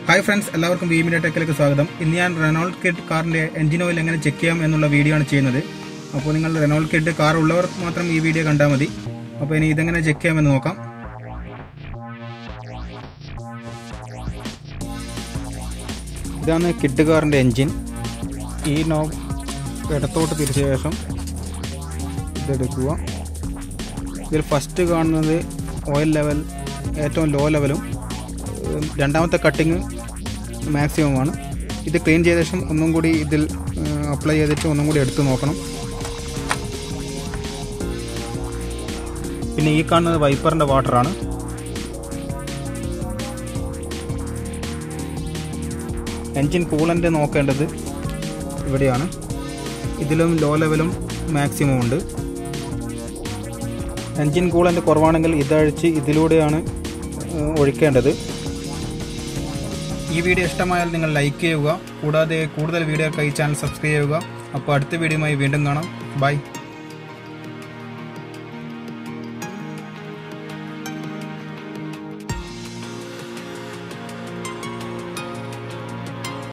hi friends എല്ലാവർക്കും V media ടെക്കിലേക്ക് സ്വാഗതം ഇന്ന് ഞാൻ റെനോൾഡ് കിഡ് കാറിന്റെ എഞ്ചിൻ ഓയിൽ എങ്ങനെ ചെക്ക് ചെയ്യാം എന്നുള്ള വീഡിയോ ആണ് ചെയ്യുന്നത് അപ്പോൾ നിങ്ങൾ റെനോൾഡ് കിഡ് കാർ ഉള്ളവർ മാത്രം ഈ വീഡിയോ കണ്ടാൽ മതി അപ്പോൾ ഇനി ഇതെങ്ങനെ ചെക്ക് ചെയ്യാമെന്ന് നോക്കാം ഇതാണ് കിഡ് കാറിന്റെ എഞ്ചിൻ ഈ നോബ് ഇടത്തോട്ട് തിരിച്ച ശേഷം ഇതെടുക്കുക ഇതിൽ ഫസ്റ്റ് കാണുന്നത് ഓയിൽ ലെവൽ ഏറ്റവും ലോ ലെവലും ഉം, രണ്ടാമത്തെ കട്ടിങ് മാക്സിമമാണ് ഇത് ക്ലീൻ ചെയ്ത ശേഷം ഒന്നും കൂടി ഇതിൽ അപ്ലൈ ചെയ്തിട്ട് ഒന്നും കൂടി എടുത്ത് നോക്കണം പിന്നെ ഈ കാണുന്നത് വൈപ്പറിൻ്റെ വാട്ടറാണ് എൻജിൻ കൂളൻ്റ് നോക്കേണ്ടത് ഇവിടെയാണ് ഇതിലും ലോ ലെവലും മാക്സിമം ഉണ്ട് എൻജിൻ കൂളൻ്റ് കുറവാണെങ്കിൽ ഇതഴിച്ച് ഇതിലൂടെയാണ് ഏഹ്, ഒഴിക്കേണ്ടത് ഈ വീഡിയോ ഇഷ്ടമായാൽ നിങ്ങൾ ലൈക്ക് ചെയ്യുക കൂടാതെ കൂടുതൽ വീഡിയോക്കായി ചാനൽ സബ്സ്ക്രൈബ് ചെയ്യുക അപ്പോൾ അടുത്ത വീഡിയോയുമായി വീണ്ടും കാണാം ബൈ